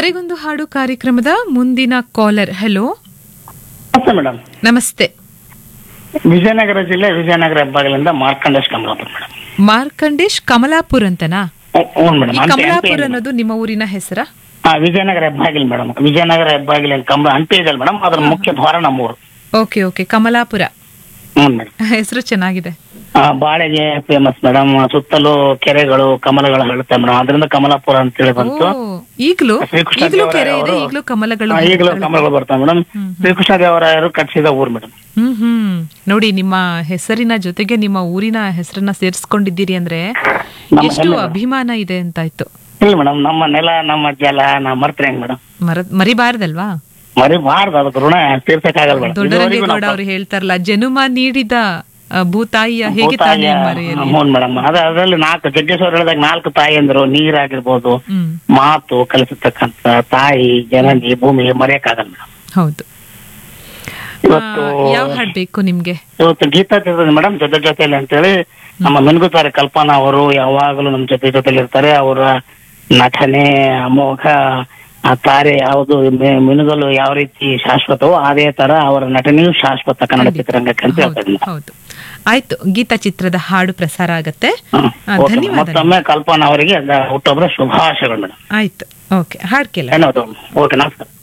ಕರೆಗೊಂದು ಹಾಡು ಕಾರ್ಯಕ್ರಮದ ಮುಂದಿನ ಕಾಲರ್ ಹೆಲೋ ನಮಸ್ತೆ ಮೇಡಮ್ ನಮಸ್ತೆ ವಿಜಯನಗರ ಜಿಲ್ಲೆ ವಿಜಯನಗರ ಹೆಬ್ಬಾಗಿಲಿಂದ ಮಾರ್ಕಂಡೇಶ್ ಕಮಲಾಪುರ ಮೇಡಮ್ ಮಾರ್ಕಂಡೇಶ್ ಕಮಲಾಪುರ್ ಅಂತನಾ ಹ್ಞೂ ಮೇಡಮ್ ಈ ಹಂಪಿ ಕಮಲಾಪುರ್ ಹಂಪಿ ಅನ್ನೋದು ನಿಮ್ಮ ಊರಿನ ಹೆಸರ ಹಾ ವಿಜಯನಗರ ಹೆಬ್ಬಾಗಿಲು ಮೇಡಮ್ ವಿಜಯನಗರ ಹೆಬ್ಬಾಗಿಲು ಕಮ ಹಂಪಿ ಇದೆ ಮೇಡಮ್ ಅದ್ರ ಮುಖ್ಯ ದ್ವಾರ ನಮ್ಮೂರು ಓಕೆ ಓಕೆ ಕಮಲಾಪುರ ಹ್ಞೂ ಮೇಡಮ್ ಹೆಸರು ಚೆನ್ನಾಗಿದೆ ಬಾಳೆಗೆ ಫೇಮಸ್ ಮೇಡಮ್ ಸುತ್ತಲೂ ಕೆರೆಗಳು ಕಮಲಗಳು ಹರಡುತ್ತೆ ಮೇಡಮ್ ಅದರಿಂದ ಕಮಲಾಪುರ ಅಂತೇಳಿ ಬಂತು ಓ ಈಗ್ಲೂ ಶ್ರೀಕೃಷ್ಣ ಈಗ್ಲೂ ಕೆರೆ ಇದೆ ದೇವರಾಯರು- ಈಗ್ಲೂ ಕಮಲಗಳು ಹಾ, ಈಗಲೂ ಕಮಲಗಳು ಬರ್ತವೆ ಮೇಡಮ್ ಶ್ರೀಕೃಷ್ಣ ದೇವರಾಯರು ಕಟ್ಟಿಸಿದ ಊರು ಮೇಡಮ್ ಹ್ಮ್ ಹ್ಮ್ ನೋಡಿ ನಿಮ್ಮ ಹೆಸರಿನ ಜೊತೆಗೆ ನಿಮ್ಮ ಊರಿನ ಹೆಸರನ್ನ ಸೇರಿಸ್ಕೊಂಡಿದ್ದೀರಿ ಅಂದ್ರೆ ನಮ್ಮ ಎಷ್ಟು ಹೆಮ್ಮೆ. ಅಭಿಮಾನ ಇದೆ ಅಂತಾಯ್ತು ಇಲ್ಲ ಮೇಡಮ್ ನಮ್ಮ ನೆಲ ನಮ್ಮ ಜಲ ನಾ ಮರ್ತ್ರಿ ಹೆಂಗ್ ಮೇಡಮ್ ಮರ ಮರಿಬಾರ್ದಲ್ವಾ ಮರಿಬಾರ್ದು ಅದಕ್ಕೆ ಋಣ ತೀರ್ಸಕ್ಕಾಗಲ್ಲ ಮೇಡಮ್ ದೊಡ್ಡರಂಗೇಗೌಡ ಅವ್ರು ಹೇಳ್ತಾರಲ್ಲ ಜನುಮ ನೀಡಿದ ಆ, ಭೂತಾಯಿಯ ಹೇಗೆ ತಾನೇ ಮರೆಯಲಿ ಹ್ಞೂ ಮೇಡಮ್ ಅದ ಅದರಲ್ಲಿ ನಾಲ್ಕು ಜಗ್ಗೇಶ್ವರ ಹೇಳಿದಾಗ ನಾಲ್ಕು ತಾಯಿ ಅಂದ್ರು ನೀರಾಗಿರ್ಬೋದು ಹ್ಮ್ ಮಾತು ಕಲಿಸತಕ್ಕಂತ ತಾಯಿ ಜನನಿ ಭೂಮಿ ಮರೆಯಕ್ಕಾಗಲ್ಲ ಮೇಡಮ್ ಹೌದು ಇವತ್ತು ಆ, ಯಾವ ಹಾಡ್ ಬೇಕು ನಿಮ್ಗೆ ಇವತ್ತು ಗೀತಾ ಚಿತ್ರದ ಮೇಡಮ್ ಜೊತೆ ಜೊತೆಲಿ ಅಂತೇಳಿ ನಮ್ಮ ಮೆನ್ಗುತ್ತಾರೆ ಕಲ್ಪನಾ ಅವರು ಯಾವಾಗಲೂ ನಮ್ಮ ಜೊತೆ ಜೊತೆಲಿ ಇರ್ತಾರೆ ಅವರ ನಟನೆ ಅಮೋಘ ಆ ತಾರೆ ಯಾವುದು ಮೆ- ಮಿನುಗಲು ಯಾವ ರೀತಿ ಶಾಶ್ವತವೋ ಅದೇ ತರ ಅವರ ನಟನೆಯೂ ಶಾಶ್ವತ ಕನ್ನಡ ಚಿತ್ರರಂಗಕ್ಕೆ ಅಂತ ಹೇಳ್ತಾ ಇದ್ದೀನಿ ಹೌದು ಆಯ್ತು ಗೀತಾ ಚಿತ್ರದ ಹಾಡು ಪ್ರಸಾರ ಆಗತ್ತೆ ಹ್ಮ್. ಆ, ಓಕೆ, ಧನ್ಯವಾದ ಮತ್ತೊಮ್ಮೆ ಕಲ್ಪನಾ ಅವರಿಗೆ ಹುಟ್ಟೊಬ್ಬರ ಶುಭಾಶಯಗಳು ಮೇಡಮ್ ಆಯ್ತು ಓಕೆ ಹಾಡ್ ಕೇಳ ಧನ್ಯವಾದಗಳು ಓಕೆ ನಮಸ್ಕಾರ